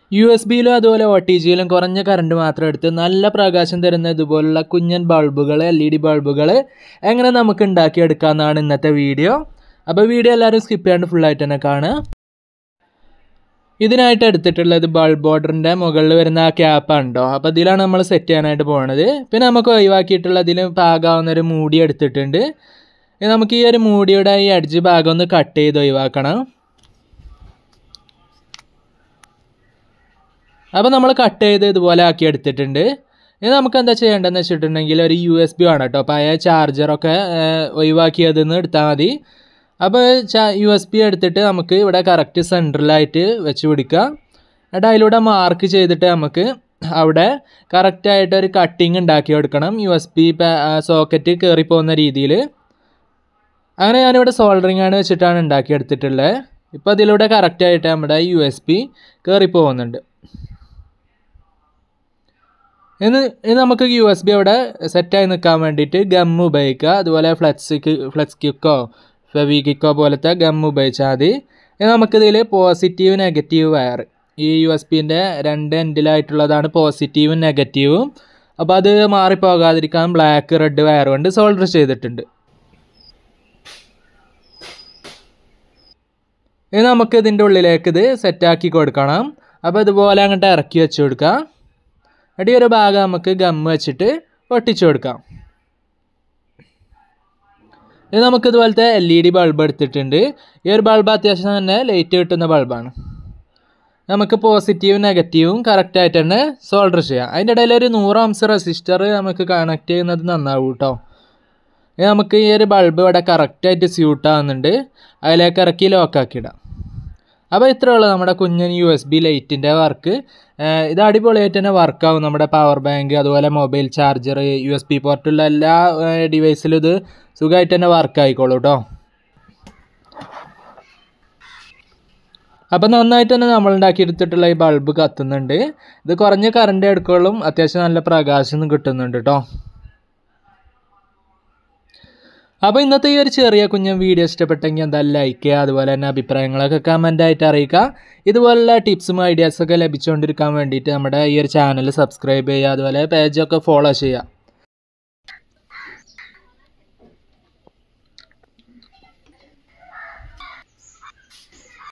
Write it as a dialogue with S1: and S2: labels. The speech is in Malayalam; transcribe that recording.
S1: യു എസ് ബിയിലും അതുപോലെ ഒ ടി ജിയിലും കുറഞ്ഞ കറണ്ട് മാത്രം എടുത്ത് നല്ല പ്രകാശം തരുന്ന ഇതുപോലുള്ള കുഞ്ഞൻ ബൾബുകൾ എൽ ഇ ഡി ബൾബുകൾ എങ്ങനെ നമുക്ക് ഉണ്ടാക്കിയെടുക്കാമെന്നാണ് ഇന്നത്തെ വീഡിയോ അപ്പോൾ വീഡിയോ എല്ലാവരും സ്കിപ്പ് ചെയ്യാണ്ട് ഫുള്ളായിട്ട് തന്നെ കാണുക ഇതിനായിട്ട് എടുത്തിട്ടുള്ളത് ബൾബ് ഓർഡറിൻ്റെ മുകളിൽ വരുന്ന ആ ക്യാപ്പാണ് കേട്ടോ അപ്പോൾ ഇതിലാണ് നമ്മൾ സെറ്റ് ചെയ്യാനായിട്ട് പോണത് പിന്നെ നമുക്ക് ഒഴിവാക്കിയിട്ടുള്ള ഇതിൽ പാകാവുന്ന ഒരു മൂടി എടുത്തിട്ടുണ്ട് ഇനി നമുക്ക് ഈ ഒരു മൂടിയുടെ ഈ അഡ്ജ് ഭാഗം ഒന്ന് കട്ട് ചെയ്ത് ഒഴിവാക്കണം അപ്പോൾ നമ്മൾ കട്ട് ചെയ്ത് ഇതുപോലെ ആക്കി എടുത്തിട്ടുണ്ട് ഇനി നമുക്ക് എന്താ ചെയ്യേണ്ടതെന്ന് വെച്ചിട്ടുണ്ടെങ്കിൽ ഒരു യു എസ് ബി വേണം കേട്ടോ പഴയ ചാർജറൊക്കെ ഒഴിവാക്കിയതിൽ നിന്ന് എടുത്താൽ മതി അപ്പോൾ യു എസ് ബി എടുത്തിട്ട് നമുക്ക് ഇവിടെ കറക്റ്റ് സെൻറ്ററിലായിട്ട് വെച്ച് പിടിക്കുക എന്നിട്ട് അതിലൂടെ മാർക്ക് ചെയ്തിട്ട് നമുക്ക് അവിടെ കറക്റ്റായിട്ട് ഒരു കട്ടിങ് ഉണ്ടാക്കി എടുക്കണം യു എസ് ബി സോക്കറ്റ് കയറി പോകുന്ന രീതിയിൽ അങ്ങനെ ഞാനിവിടെ സോൾഡറിങ് ആണ് വെച്ചിട്ടാണ് ഉണ്ടാക്കിയെടുത്തിട്ടുള്ളത് ഇപ്പോൾ അതിലൂടെ കറക്റ്റായിട്ട് നമ്മുടെ യു എസ് ബി കയറി പോകുന്നുണ്ട് ഇന്ന് ഇനി നമുക്ക് യു എസ് ബി അവിടെ സെറ്റായി നിൽക്കാൻ വേണ്ടിയിട്ട് ഗം ഉപയോഗിക്കുക അതുപോലെ ഫ്ലെക്സ് ഫ്ലെക്സ് ക്യുക്കോ ഫെവിക്കിക്കോ പോലത്തെ ഗം ഉപയോഗിച്ചാൽ മതി ഇനി നമുക്കിതിൽ പോസിറ്റീവ് നെഗറ്റീവ് വയർ ഈ യു എസ് പിൻ്റെ രണ്ട് എൻഡിലായിട്ടുള്ളതാണ് പോസിറ്റീവും നെഗറ്റീവും അപ്പോൾ അത് മാറിപ്പോകാതിരിക്കാൻ ബ്ലാക്ക് റെഡ് വയർ കൊണ്ട് സോൾഡർ ചെയ്തിട്ടുണ്ട് ഇനി നമുക്ക് ഇതിൻ്റെ ഉള്ളിലേക്ക് ഇത് സെറ്റാക്കി കൊടുക്കണം അപ്പോൾ ഇതുപോലെ അങ്ങോട്ട് ഇറക്കി വെച്ച് കൊടുക്കാം അടി ഒരു ഭാഗം നമുക്ക് ഗം വെച്ചിട്ട് ഒട്ടിച്ചു കൊടുക്കാം ഇത് നമുക്ക് ഇതുപോലത്തെ എൽ ഇ ഡി ബൾബ് എടുത്തിട്ടുണ്ട് ഈ ഒരു ബൾബ് അത്യാവശ്യം തന്നെ ലൈറ്റ് കിട്ടുന്ന ബൾബാണ് നമുക്ക് പോസിറ്റീവും നെഗറ്റീവും കറക്റ്റായിട്ട് തന്നെ സോൾഡർ ചെയ്യാം അതിൻ്റെ ഇടയിൽ ഒരു നൂറ് ഓംസ് റെസിസ്റ്റർ നമുക്ക് കണക്ട് ചെയ്യുന്നത് നന്നാവും കേട്ടോ നമുക്ക് ഈ ഒരു ബൾബ് ഇവിടെ കറക്റ്റായിട്ട് സ്യൂട്ട് ആവുന്നുണ്ട് അതിലേക്ക് ഇറക്കി ലോക്കാക്കി ഇടാം അപ്പോൾ ഇത്രയുള്ളൂ നമ്മുടെ കുഞ്ഞൻ യു എസ് ബി ലൈറ്റിൻ്റെ വർക്ക് ഇത് അടിപൊളിയായിട്ട് തന്നെ വർക്കാവും നമ്മുടെ പവർ ബാങ്ക് അതുപോലെ mobile charger U S B പോർട്ടുള്ള എല്ലാ ഡിവൈസിലും ഇത് സുഖമായിട്ട് തന്നെ വർക്ക് ആയിക്കോളൂ കേട്ടോ അപ്പോൾ നന്നായിട്ട് തന്നെ നമ്മൾ ഉണ്ടാക്കിയെടുത്തിട്ടുള്ള ഈ ബൾബ് കത്തുന്നുണ്ട് ഇത് കുറഞ്ഞ കറണ്ട് എടുക്കുമ്പോഴും അത്യാവശ്യം നല്ല പ്രകാശം കിട്ടുന്നുണ്ട് കേട്ടോ അപ്പോൾ ഇന്നത്തെ ഈ ഒരു ചെറിയ കുഞ്ഞൻ വീഡിയോ ഇഷ്ടപ്പെട്ടെങ്കിൽ എന്തായാലും ലൈക്ക് ചെയ്യുക അതുപോലെ തന്നെ അഭിപ്രായങ്ങളൊക്കെ കമൻ്റായിട്ട് അറിയിക്കുക ഇതുപോലുള്ള ടിപ്സും ഐഡിയാസൊക്കെ ലഭിച്ചുകൊണ്ടിരിക്കാൻ വേണ്ടിയിട്ട് നമ്മുടെ ഈ ഒരു ചാനൽ സബ്സ്ക്രൈബ് ചെയ്യുക അതുപോലെ പേജൊക്കെ ഫോളോ ചെയ്യുക